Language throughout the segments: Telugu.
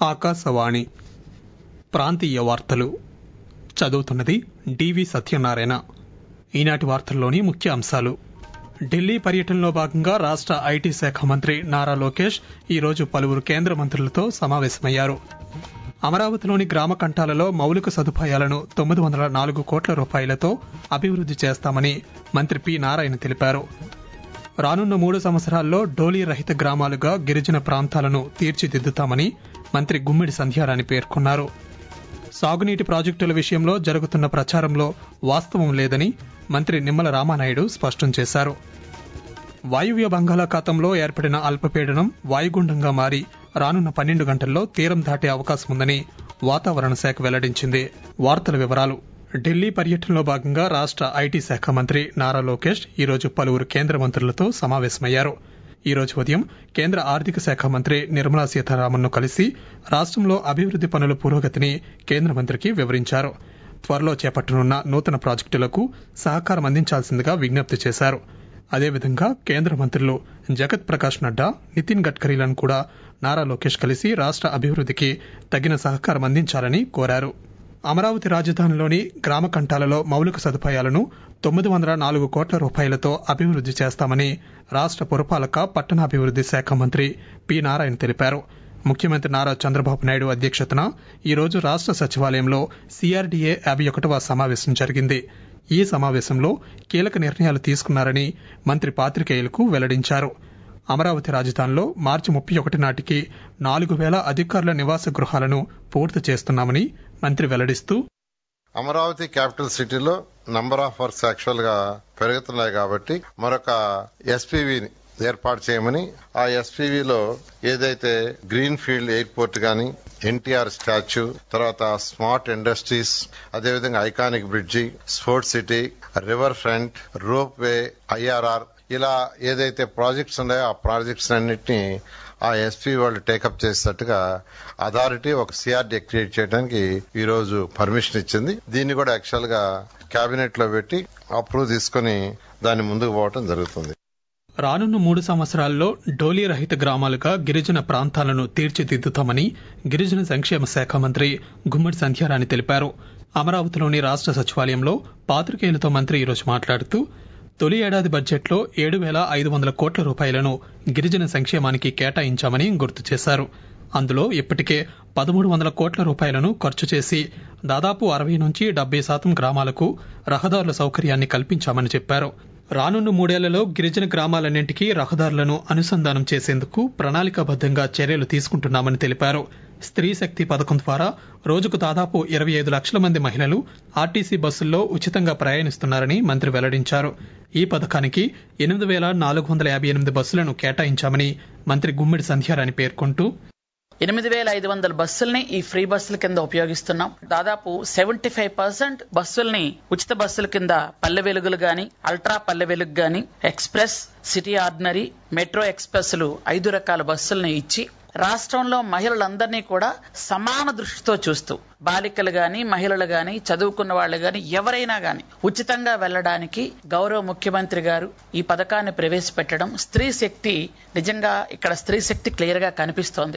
ఆకాశవాణి ప్రాంతీయ వార్తలు చదువుతున్నది డివి సత్యనారాయణ ఈనాటి వార్తల్లోని ముఖ్య అంశాలు ఢిల్లీ పర్యటనలో భాగంగా రాష్ట ఐటీ శాఖ మంత్రి నారా లోకేష్ ఈరోజు పలువురు కేంద్ర మంత్రులతో సమావేశమయ్యారు అమరావతిలోని గ్రామ కంఠాలలో మౌలిక సదుపాయాలను తొమ్మిది వందల నాలుగు కోట్ల రూపాయలతో అభివృద్ది చేస్తామని మంత్రి పి నారాయణ తెలిపారు రానున్న మూడు సంవత్సరాల్లో డోలీ రహిత గ్రామాలుగా గిరిజన ప్రాంతాలను తీర్చిదిద్దుతామని మంత్రి గుమ్మిడి సంధ్యారాణి పేర్కొన్నారు సాగునీటి ప్రాజెక్టుల విషయంలో జరుగుతున్న ప్రచారంలో వాస్తవం లేదని మంత్రి నిమ్మల రామానాయుడు స్పష్టం చేశారు వాయువ్య బంగాళాఖాతంలో ఏర్పడిన అల్పపీడనం వాయుగుండంగా మారి రానున్న పన్నెండు గంటల్లో తీరం దాటే అవకాశం ఉందని వాతావరణ శాఖ వెల్లడించింది వార్తల వివరాలు ఢిల్లీ పర్యటనలో భాగంగా రాష్ట ఐటీ శాఖ మంత్రి నారా లోకేష్ ఈరోజు పలువురు కేంద్ర మంత్రులతో సమావేశమయ్యారు ఈ రోజు ఉదయం కేంద్ర ఆర్థిక శాఖ మంత్రి నిర్మలా సీతారామన్ ను కలిసి రాష్టంలో అభివృద్ది పనుల పురోగతిని కేంద్ర మంత్రికి వివరించారు త్వరలో చేపట్టనున్న నూతన ప్రాజెక్టులకు సహకారం అందించాల్సిందిగా విజ్ఞప్తి చేశారు అదేవిధంగా కేంద్ర మంత్రులు జగత్ ప్రకాష్ నడ్డా నితిన్ గడ్కరీలను కూడా నారా లోకేష్ కలిసి రాష్ట అభివృద్దికి తగిన సహకారం అందించాలని కోరారు అమరావతి రాజధానిలోని గ్రామ కంఠాలలో మౌలిక సదుపాయాలను తొమ్మిది వందల నాలుగు కోట్ల రూపాయలతో అభివృద్ది చేస్తామని రాష్ట పురపాలక పట్టణాభివృద్ది శాఖ మంత్రి పి నారాయణ తెలిపారు ముఖ్యమంత్రి నారా చంద్రబాబు నాయుడు అధ్యక్షతన ఈ రోజు రాష్ట సచివాలయంలో సిఆర్డీఏ యాభై ఒకటవ సమావేశం జరిగింది ఈ సమావేశంలో కీలక నిర్ణయాలు తీసుకున్నారని మంత్రి పాత్రికేయులకు వెల్లడించారు అమరావతి రాజధానిలో మార్చి ముప్పై ఒకటి నాటికి నాలుగు వేల అధికారుల నివాస గృహాలను పూర్తి చేస్తున్నామని మంత్రి వెల్లడిస్తూ అమరావతి క్యాపిటల్ సిటీలో నంబర్ ఆఫ్ వర్క్స్ యాక్చువల్ గా పెరుగుతున్నాయి కాబట్టి మరొక ఎస్పీవీని ఏర్పాటు చేయమని ఆ ఎస్పీవీలో ఏదైతే గ్రీన్ ఫీల్డ్ ఎయిర్పోర్ట్ గాని ఎన్టీఆర్ స్టాచ్యూ తర్వాత స్మార్ట్ ఇండస్ట్రీస్ అదేవిధంగా iconic bridge sports city riverfront ropeway IRR ఇలా ఏదైతే ప్రాజెక్ట్స్ ఉన్నాయో ఆ ప్రాజెక్ట్స్ అన్నింటినీ ఆ ఎస్పీ వాళ్ళు టేకప్ చేసేటట్టుగా అథారిటీ ఒక సిఆర్డీ క్రియేట్ చేయడానికి ఈ రోజు పర్మిషన్ ఇచ్చింది దీన్ని కూడా యాక్చువల్ గా కేబినెట్ లో పెట్టి అప్రూవ్ తీసుకుని దాన్ని ముందుకు పోవడం జరుగుతుంది రానున్న మూడు సంవత్సరాల్లో డోలీ రహిత గ్రామాలుగా గిరిజన ప్రాంతాలను తీర్చిదిద్దుతామని గిరిజన సంక్షేమ శాఖ మంత్రి గుమ్మడి సంధ్యారాణి తెలిపారు అమరావతిలోని రాష్ట సచివాలయంలో పాత్రికేయులతో మంత్రి ఈరోజు మాట్లాడుతూ తొలి ఏడాది బడ్జెట్లో ఏడు వేల ఐదు వందల కోట్ల రూపాయలను గిరిజన సంక్షేమానికి కేటాయించామని గుర్తు చేశారు అందులో ఇప్పటికే పదమూడు వందల కోట్ల రూపాయలను ఖర్చు చేసి దాదాపు అరవై నుంచి డెబ్బై శాతం గ్రామాలకు రహదారుల సౌకర్యాన్ని కల్పించామని చెప్పారు రానున్న మూడేళ్లలో గిరిజన గ్రామాలన్నింటికీ రహదారులను అనుసంధానం చేసేందుకు ప్రణాళికాబద్దంగా చర్యలు తీసుకుంటున్నామని తెలిపారు స్త్రీ శక్తి పథకం ద్వారా రోజుకు దాదాపు ఇరవై ఐదు లక్షల మంది మహిళలు ఆర్టీసీ బస్సుల్లో ఉచితంగా ప్రయాణిస్తున్నారని మంత్రి వెల్లడించారు ఈ పథకానికి ఎనిమిది వేల నాలుగు వందల యాభై ఎనిమిది బస్సులను కేటాయించామని మంత్రి గుమ్మిడి సంధ్యారాణి పేర్కొంటూ ఎనిమిది వేల ఐదు వందల బస్సుల్ని ఈ ఫ్రీ బస్సుల కింద ఉపయోగిస్తున్నాం దాదాపు సెవెంటీ ఫైవ్ పర్సెంట్ బస్సుల్ని ఉచిత బస్సుల కింద పల్లె వెలుగులు గాని అల్ట్రా పల్లె వెలుగు గాని ఎక్స్ప్రెస్ సిటీ ఆర్డినరీ మెట్రో ఎక్స్ప్రెస్లు ఐదు రకాల బస్సుల్ని ఇచ్చి రాష్ట్రంలో మహిళలందరినీ కూడా సమాన దృష్టితో చూస్తూ బాలికలు గాని మహిళలు గాని చదువుకున్న వాళ్ళు గాని ఎవరైనా గాని ఉచితంగా వెళ్ళడానికి గౌరవ ముఖ్యమంత్రి గారు ఈ పథకాన్ని ప్రవేశపెట్టడం స్త్రీ శక్తి నిజంగా ఇక్కడ స్త్రీ శక్తి క్లియర్ గా కనిపిస్తోంది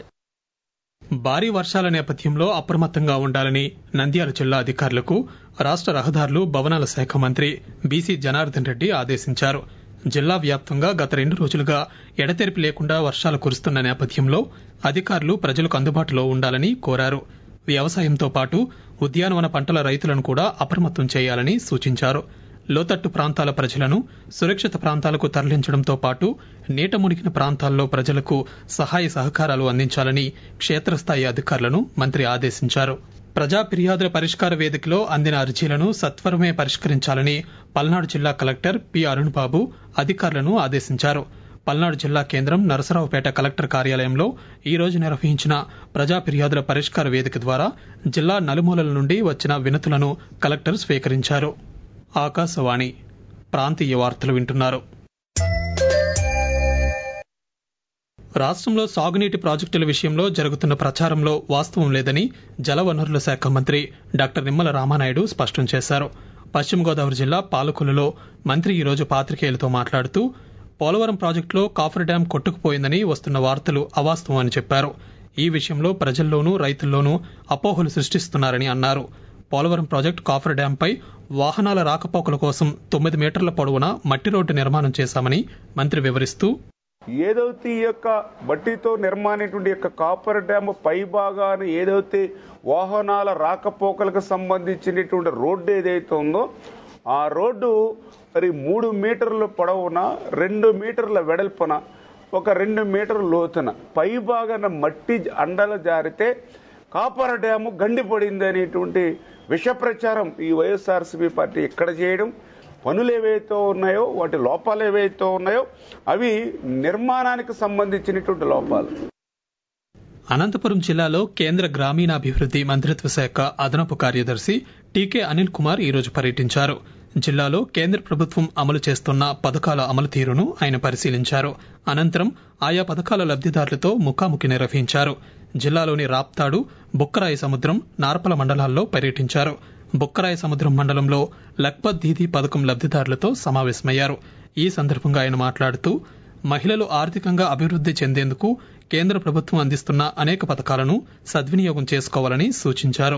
భారీ వర్షాల నేపథ్యంలో అప్రమత్తంగా ఉండాలని నంద్యాల జిల్లా అధికారులకు రాష్ట రహదారులు భవనాల శాఖ మంత్రి బీసీ జనార్దన్ రెడ్డి ఆదేశించారు జిల్లా వ్యాప్తంగా గత రెండు రోజులుగా ఎడతెరిపి లేకుండా వర్షాలు కురుస్తున్న నేపథ్యంలో అధికారులు ప్రజలకు అందుబాటులో ఉండాలని కోరారు వ్యవసాయంతో పాటు ఉద్యానవన పంటల రైతులను కూడా అప్రమత్తం చేయాలని సూచించారు లోతట్టు ప్రాంతాల ప్రజలను సురక్షిత ప్రాంతాలకు తరలించడంతో పాటు నీట మునిగిన ప్రాంతాల్లో ప్రజలకు సహాయ సహకారాలు అందించాలని క్షేత్రస్థాయి అధికారులను మంత్రి ఆదేశించారు ప్రజా ఫిర్యాదుల పరిష్కార వేదికలో అందిన అర్జీలను సత్వరమే పరిష్కరించాలని పల్నాడు జిల్లా కలెక్టర్ పి అరుణ్ బాబు అధికారులను ఆదేశించారు పల్నాడు జిల్లా కేంద్రం నరసరావుపేట కలెక్టర్ కార్యాలయంలో ఈ రోజు నిర్వహించిన ప్రజా ఫిర్యాదుల పరిష్కార వేదిక ద్వారా జిల్లా నలుమూలల నుండి వచ్చిన వినతులను కలెక్టర్ స్వీకరించారు ఆకాశవాణి ప్రాంతీయ వార్తలు వింటున్నారు రాష్ట్రంలో సాగునీటి ప్రాజెక్టుల విషయంలో జరుగుతున్న ప్రచారంలో వాస్తవం లేదని జలవనరుల శాఖ మంత్రి డాక్టర్ నిమ్మల రామానాయుడు స్పష్టం చేశారు పశ్చిమ గోదావరి జిల్లా పాలకొల్లులో మంత్రి ఈరోజు పాత్రికేయులతో మాట్లాడుతూ పోలవరం ప్రాజెక్టులో కాఫర్ డ్యాం కొట్టుకుపోయిందని వస్తున్న వార్తలు అవాస్తవం అని చెప్పారు ఈ విషయంలో ప్రజల్లోనూ రైతుల్లోనూ అపోహలు సృష్టిస్తున్నారని అన్నారు పోలవరం ప్రాజెక్టు కాఫర్ డ్యాంపై వాహనాల రాకపోకల కోసం తొమ్మిది మీటర్ల పొడవున మట్టి రోడ్డు నిర్మాణం చేశామని మంత్రి వివరిస్తూ ఏదైతే ఈ యొక్క మట్టితో నిర్మాణమైనటువంటి యొక్క కాపర్ డ్యామ్ పై భాగాన ఏదైతే వాహనాల రాకపోకలకు సంబంధించినటువంటి రోడ్డు ఏదైతే ఉందో ఆ రోడ్డు మరి మూడు మీటర్ల పొడవున రెండు మీటర్ల వెడల్పున ఒక రెండు మీటర్ల లోతున పై భాగాన మట్టి అండల జారితే కాపర్ డ్యాము గండిపడింది అనేటువంటి విష ప్రచారం ఈ వైఎస్ఆర్సీపీ పార్టీ ఇక్కడ చేయడం పనులు ఏవైతే ఉన్నాయో వాటి లోపాలు ఏవైతే ఉన్నాయో అవి నిర్మాణానికి సంబంధించినటువంటి లోపాలు అనంతపురం జిల్లాలో కేంద్ర గ్రామీణాభివృద్ది మంత్రిత్వ శాఖ అదనపు కార్యదర్శి టీకే అనిల్ కుమార్ ఈరోజు పర్యటించారు జిల్లాలో కేంద్ర ప్రభుత్వం అమలు చేస్తున్న పథకాల అమలు తీరును ఆయన పరిశీలించారు అనంతరం ఆయా పథకాల లబ్దిదారులతో ముఖాముఖి నిర్వహించారు జిల్లాలోని రాప్తాడు బుక్కరాయి సముద్రం నార్పల మండలాల్లో పర్యటించారు బుక్కరాయి సముద్రం మండలంలో లక్పత్ దీదీ పథకం లబ్దిదారులతో సమావేశమయ్యారు ఈ సందర్భంగా ఆయన మాట్లాడుతూ మహిళలు ఆర్థికంగా అభివృద్ది చెందేందుకు కేంద్ర ప్రభుత్వం అందిస్తున్న అనేక పథకాలను సద్వినియోగం చేసుకోవాలని సూచించారు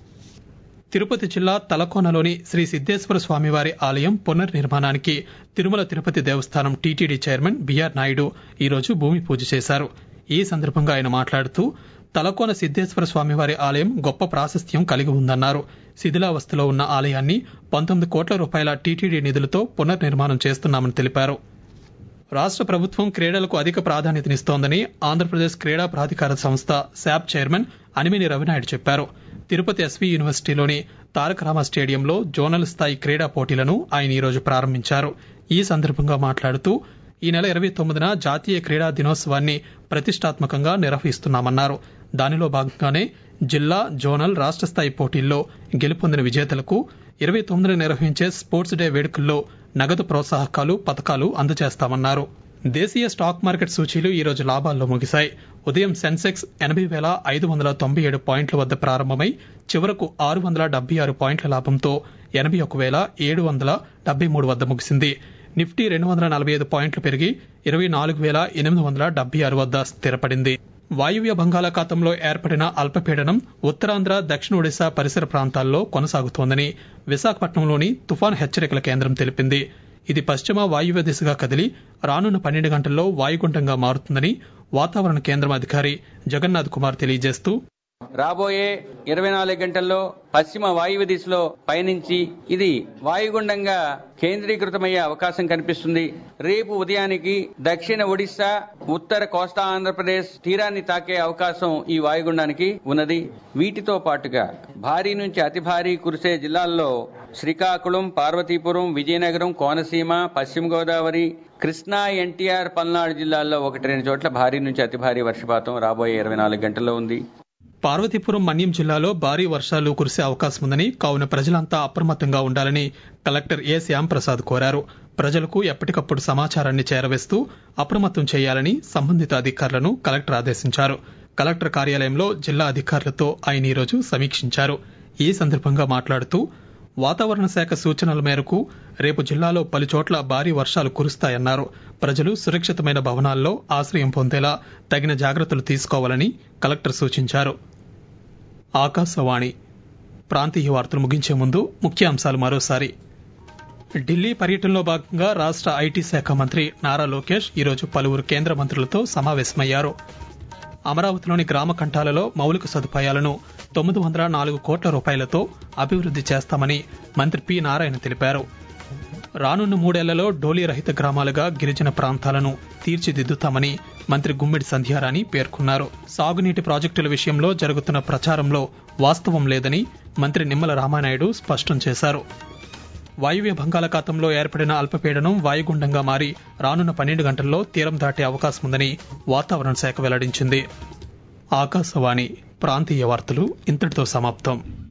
తిరుపతి జిల్లా తలకోనలోని శ్రీ సిద్దేశ్వర స్వామివారి ఆలయం పునర్నిర్మాణానికి తిరుమల తిరుపతి దేవస్థానం టీటీడీ చైర్మన్ బిఆర్ నాయుడు ఈరోజు భూమి పూజ చేశారు ఈ సందర్భంగా ఆయన మాట్లాడుతూ తలకోన సిద్దేశ్వర స్వామివారి ఆలయం గొప్ప ప్రాశస్త్యం కలిగి ఉందన్నారు శిథిలావస్థలో ఉన్న ఆలయాన్ని పంతొమ్మిది కోట్ల రూపాయల టీటీడీ నిధులతో పునర్నిర్మాణం చేస్తున్నామని తెలిపారు రాష్ట్ర ప్రభుత్వం క్రీడలకు అధిక ప్రాధాన్యతనిస్తోందని ఆంధ్రప్రదేశ్ క్రీడా ప్రాధికార సంస్థ శాప్ చైర్మన్ అనిమిని రవినాయుడు చెప్పారు తిరుపతి ఎస్వీ యూనివర్సిటీలోని తారక రామ స్టేడియంలో జోనల్ స్థాయి క్రీడా పోటీలను ఆయన ఈరోజు ప్రారంభించారు ఈ సందర్భంగా మాట్లాడుతూ ఈ నెల ఇరవై తొమ్మిదిన జాతీయ క్రీడా దినోత్సవాన్ని ప్రతిష్టాత్మకంగా నిర్వహిస్తున్నామన్నారు దానిలో భాగంగానే జిల్లా జోనల్ రాష్ట్ర స్థాయి పోటీల్లో గెలుపొందిన విజేతలకు ఇరవై తొమ్మిదిన నిర్వహించే స్పోర్ట్స్ డే వేడుకల్లో నగదు ప్రోత్సాహకాలు పథకాలు అందజేస్తామన్నారు దేశీయ స్టాక్ మార్కెట్ సూచీలు ఈ రోజు లాభాల్లో ముగిశాయి ఉదయం సెన్సెక్స్ ఎనభై వేల ఐదు వందల తొంభై ఏడు పాయింట్ల వద్ద ప్రారంభమై చివరకు ఆరు వందల డెబ్బై ఆరు పాయింట్ల లాభంతో ఎనభై ఒక వేల ఏడు వందల డెబ్బై మూడు వద్ద ముగిసింది నిఫ్టీ రెండు వందల నలభై ఐదు పాయింట్లు పెరిగి ఇరవై నాలుగు వేల ఎనిమిది వందల డెబ్బై ఆరు వద్ద స్థిరపడింది వాయువ్య బంగాళాఖాతంలో ఏర్పడిన అల్పపీడనం ఉత్తరాంధ్ర దక్షిణ ఒడిశా పరిసర ప్రాంతాల్లో కొనసాగుతోందని విశాఖపట్నంలోని తుఫాన్ హెచ్చరికల కేంద్రం తెలిపింది ఇది పశ్చిమ వాయువ్య దిశగా కదిలి రానున్న పన్నెండు గంటల్లో వాయుగుండంగా మారుతుందని వాతావరణ కేంద్రం అధికారి జగన్నాథ్ కుమార్ తెలియజేస్తూ రాబోయే ఇరవై నాలుగు గంటల్లో పశ్చిమ వాయువ్య దిశలో పయనించి ఇది వాయుగుండంగా కేంద్రీకృతమయ్యే అవకాశం కనిపిస్తుంది రేపు ఉదయానికి దక్షిణ ఒడిశా ఉత్తర కోస్తా ఆంధ్రప్రదేశ్ తీరాన్ని తాకే అవకాశం ఈ వాయుగుండానికి ఉన్నది వీటితో పాటుగా భారీ నుంచి అతి భారీ కురిసే జిల్లాల్లో శ్రీకాకుళం పార్వతీపురం విజయనగరం కోనసీమ పశ్చిమ గోదావరి కృష్ణా ఎన్టీఆర్ పల్నాడు జిల్లాల్లో ఒకటి రెండు చోట్ల భారీ నుంచి అతి భారీ వర్షపాతం రాబోయే ఇరవై నాలుగు గంటల్లో ఉంది పార్వతీపురం మన్యం జిల్లాలో భారీ వర్షాలు కురిసే అవకాశం ఉందని కావున ప్రజలంతా అప్రమత్తంగా ఉండాలని కలెక్టర్ ఏ శ్యాంప్రసాద్ కోరారు ప్రజలకు ఎప్పటికప్పుడు సమాచారాన్ని చేరవేస్తూ అప్రమత్తం చేయాలని సంబంధిత అధికారులను కలెక్టర్ ఆదేశించారు కలెక్టర్ కార్యాలయంలో జిల్లా అధికారులతో ఆయన ఈరోజు సమీక్షించారు ఈ సందర్భంగా మాట్లాడుతూ వాతావరణ శాఖ సూచనల మేరకు రేపు జిల్లాలో పలుచోట్ల భారీ వర్షాలు కురుస్తాయన్నారు ప్రజలు సురక్షితమైన భవనాల్లో ఆశ్రయం పొందేలా తగిన జాగ్రత్తలు తీసుకోవాలని కలెక్టర్ సూచించారు ఆకాశవాణి ప్రాంతీయ వార్తలు ముగించే ముందు ముఖ్యాంశాలు మరోసారి ఢిల్లీ పర్యటనలో భాగంగా రాష్ట్ర ఐటీ శాఖ మంత్రి నారా లోకేష్ ఈరోజు పలువురు కేంద్ర మంత్రులతో సమావేశమయ్యారు అమరావతిలోని గ్రామ కంఠాలలో మౌలిక సదుపాయాలను తొమ్మిది వందల నాలుగు కోట్ల రూపాయలతో అభివృద్ది చేస్తామని మంత్రి పి నారాయణ తెలిపారు రానున్న మూడేళ్లలో డోలీ రహిత గ్రామాలుగా గిరిజన ప్రాంతాలను తీర్చిదిద్దుతామని మంత్రి గుమ్మిడి సంధ్యారాణి పేర్కొన్నారు సాగునీటి ప్రాజెక్టుల విషయంలో జరుగుతున్న ప్రచారంలో వాస్తవం లేదని మంత్రి నిమ్మల రామానాయుడు స్పష్టం చేశారు వాయువ్య బంగాళాఖాతంలో ఏర్పడిన అల్పపీడనం వాయుగుండంగా మారి రానున్న పన్నెండు గంటల్లో తీరం దాటే అవకాశం ఉందని వాతావరణ శాఖ వెల్లడించింది ఆకాశవాణి ప్రాంతీయ వార్తలు ఇంతటితో సమాప్తం